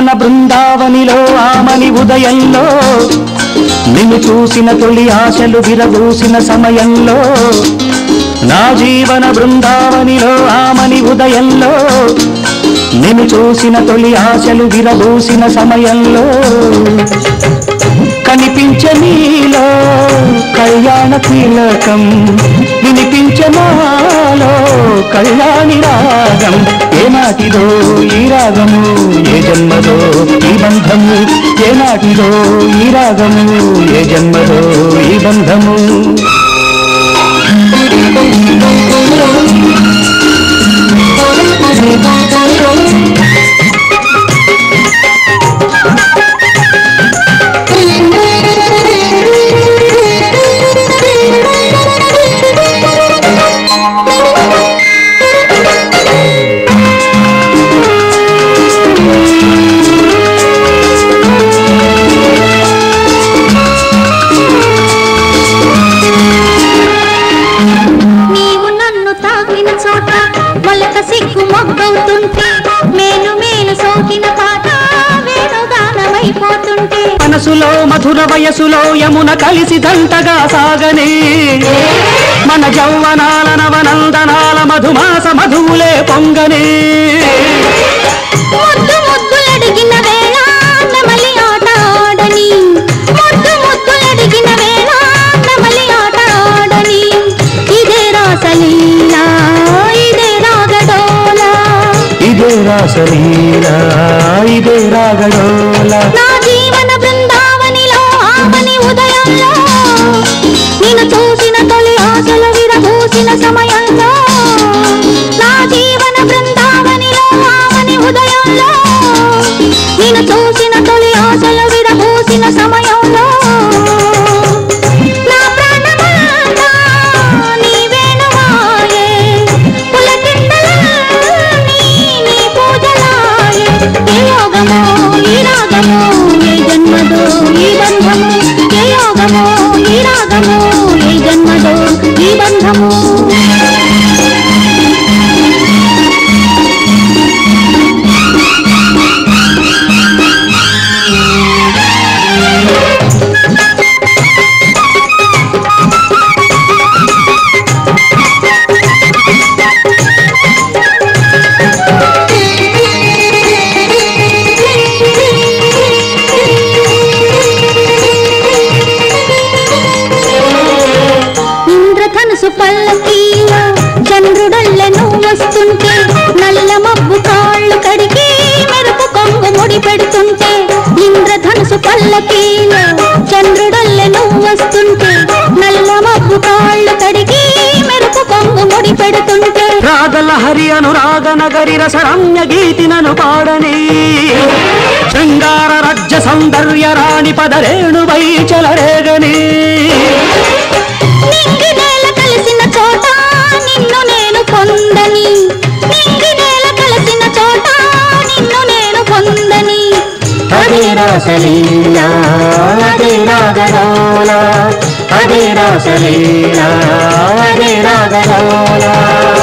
జీవన బృందావనిలో ఆమని ఉదయంలో నిన్ను చూసిన తొలి ఆశలు విరబూసిన సమయంలో నా జీవన బృందావనిలో ఆమని ఉదయంలో నిన్ను చూసిన తొలి ఆశలు విరబూసిన సమయంలో కనిపించనీలో కళ్యాణ తిలకం వినిపించనాలో కళ్యాణి రాగం ఏనాటిదో ఈ రాగము ఏ జన్మదో ఈ బంధము ఏనాటిదో ఈ రాగము ఏ జన్మదో ఈ బంధము నీవు నన్ను తాకిన చోట మొలక సిగ్గు మొగ్గవుతుంటే మేలు మేలు సోకిన పాట వేణుగానమైపోతుంటే మనసులో మధుర వయసులో యమున కలిసి దంటగా సాగనే మన జౌవనాల నవనందనాల మధుమాస మధువులే పొంగనే ముద్దు ముద్దులడిగిన వేళ నెమలి ఆట ఆడని ముద్దు ముద్దులడిగిన వేళ నెమలి ఆట ఆడని ఇదే రాసలీలా ఇదే రాగడోలా ఇదే రాసలీల ఇదే రాగడోల నా జీవన బృందావనిలో ఆమని ఉదయంలో నేను చూసిన తొలి ఆశలు విరబూసిన సమయంలో నా జీవన బృందావనిలో ఆమని ఉదయంలో నేను చూసిన తొలి ఆశలు విరబూసిన సమయంలో నా ప్రాణమంతా నీ వేణువాయే పులకింతలన్నీ నీ పూజలాయే ఏ యోగమో ఈ రాగమో ఏ జన్మదో ఈ బంధము ఏ యోగమో ఈ రాగమో ఏ జన్మదో ఈ బంధము ఇంద్రధనుసు పల్లకీలో చంద్రుడల్లెను వస్తుంటే నల్ల మబ్బు కాళ్ళు కడిగి మెరుపు కొంగు ముడి పెడుతుంటే ఇంద్రధనుసు పల్లకీలో చంద్రుడల్లెను వస్తుంటే నల్ల మబ్బు కాళ్ళు కడిగి మెరుపు కొంగు ముడి పెడుతుంటే రాగలహరి అనురాగ నగరి రసరమ్య గీతినను పాడని శృంగార రజ్య సౌందర్య రాణి పదరేణువై చలరేగని నింగి నేల కలిసిన చోట నిన్ను నేను పొందని నింగి నేల కలిసిన చోట నిన్ను నేను పొందని అదే రాసలీల అదే రాగడోల అదే రాసలీల అదే రాగడోల